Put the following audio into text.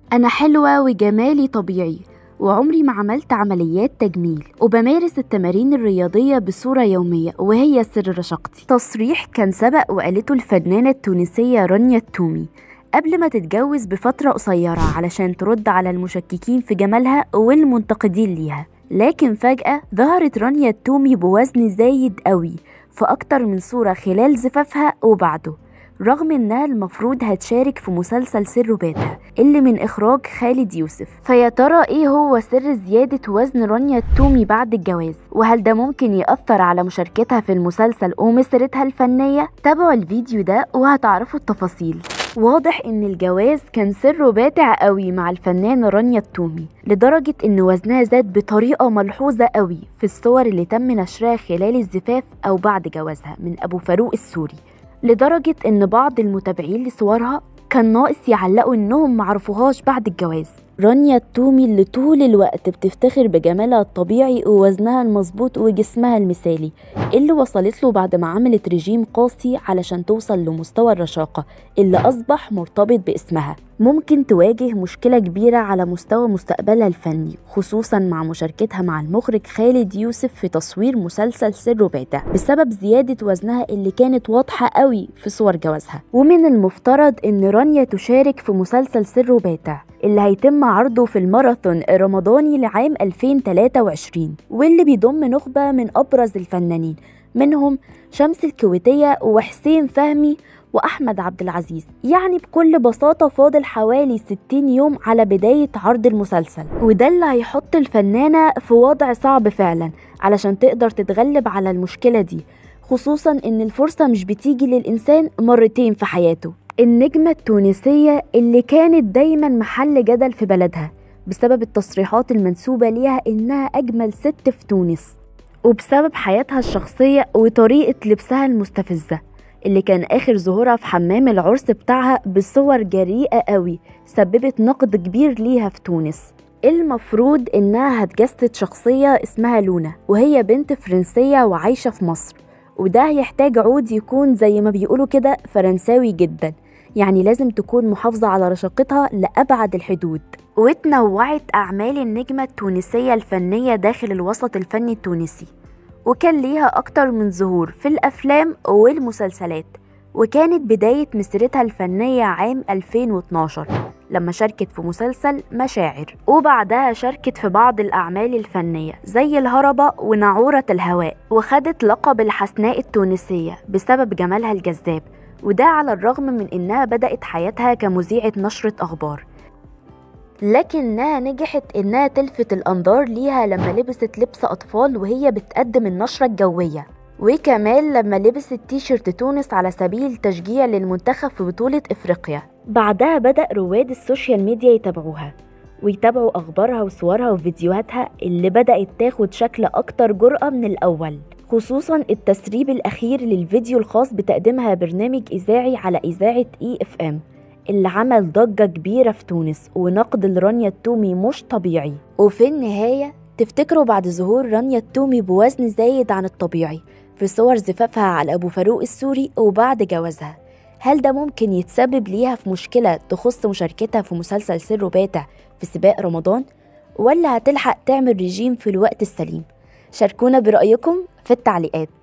أنا حلوة وجمالي طبيعي وعمري ما عملت عمليات تجميل وبمارس التمارين الرياضية بصورة يومية وهي سر رشاقتي تصريح كان سبق وقالته الفنانة التونسية رانيا التومي قبل ما تتجوز بفترة قصيرة علشان ترد على المشككين في جمالها والمنتقدين ليها لكن فجأة ظهرت رانيا التومي بوزن زايد قوي في أكتر من صورة خلال زفافها وبعده رغم انها المفروض هتشارك في مسلسل سر باتا اللي من اخراج خالد يوسف فيا ترى ايه هو سر زيادة وزن رانيا التومي بعد الجواز وهل ده ممكن يأثر على مشاركتها في المسلسل ومسيرتها الفنية تابعوا الفيديو ده وهتعرفوا التفاصيل واضح ان الجواز كان سره باتع قوي مع الفنانة رانيا التومي لدرجة ان وزنها زاد بطريقة ملحوظة قوي في الصور اللي تم نشرها خلال الزفاف او بعد جوازها من ابو فاروق السوري لدرجة إن بعض المتابعين لصورها كان ناقص يعلقوا إنهم معرفوهاش بعد الجواز رانيا التومي اللي طول الوقت بتفتخر بجمالها الطبيعي ووزنها المظبوط وجسمها المثالي اللي وصلت له بعد ما عملت رجيم قاسي علشان توصل لمستوى الرشاقة اللي أصبح مرتبط باسمها ممكن تواجه مشكلة كبيرة على مستوى مستقبلها الفني خصوصا مع مشاركتها مع المخرج خالد يوسف في تصوير مسلسل سر باتع بسبب زيادة وزنها اللي كانت واضحة قوي في صور جوازها ومن المفترض ان رانيا تشارك في مسلسل سر باتع اللي هيتم عرضه في الماراثون الرمضاني لعام 2023 واللي بيضم نخبة من أبرز الفنانين منهم شمس الكويتية وحسين فهمي وأحمد عبد العزيز يعني بكل بساطة فاضل حوالي 60 يوم على بداية عرض المسلسل وده اللي هيحط الفنانة في وضع صعب فعلا علشان تقدر تتغلب على المشكلة دي خصوصا ان الفرصة مش بتيجي للإنسان مرتين في حياته النجمة التونسية اللي كانت دايما محل جدل في بلدها بسبب التصريحات المنسوبة ليها إنها أجمل ست في تونس وبسبب حياتها الشخصية وطريقة لبسها المستفزة اللي كان آخر ظهورها في حمام العرس بتاعها بصور جريئة قوي سببت نقد كبير ليها في تونس المفروض إنها هتجسد شخصية اسمها لونا وهي بنت فرنسية وعايشة في مصر وده هيحتاج عود يكون زي ما بيقولوا كده فرنساوي جدا يعني لازم تكون محافظة على رشاقتها لأبعد الحدود وتنوعت أعمال النجمة التونسية الفنية داخل الوسط الفني التونسي وكان ليها أكتر من ظهور في الأفلام والمسلسلات وكانت بداية مسيرتها الفنية عام 2012 لما شاركت في مسلسل مشاعر وبعدها شاركت في بعض الأعمال الفنية زي الهربة وناعورة الهواء وخدت لقب الحسناء التونسية بسبب جمالها الجذاب وده على الرغم من إنها بدأت حياتها كمذيعة نشرة أخبار لكنها نجحت إنها تلفت الأنظار ليها لما لبست لبس أطفال وهي بتقدم النشرة الجوية وكمان لما لبست تيشيرت تونس على سبيل تشجيع للمنتخب في بطولة إفريقيا بعدها بدأ رواد السوشيال ميديا يتابعوها ويتابعوا أخبارها وصورها وفيديوهاتها اللي بدأت تاخد شكل أكتر جرأة من الأول خصوصا التسريب الأخير للفيديو الخاص بتقديمها برنامج إذاعي على إذاعة إي إف إم اللي عمل ضجة كبيرة في تونس ونقد لرانيا التومي مش طبيعي وفي النهاية تفتكروا بعد ظهور رانيا التومي بوزن زايد عن الطبيعي في صور زفافها على أبو فاروق السوري وبعد جوازها هل ده ممكن يتسبب ليها في مشكلة تخص مشاركتها في مسلسل سر باتع في سباق رمضان ولا هتلحق تعمل رجيم في الوقت السليم شاركونا برأيكم في التعليقات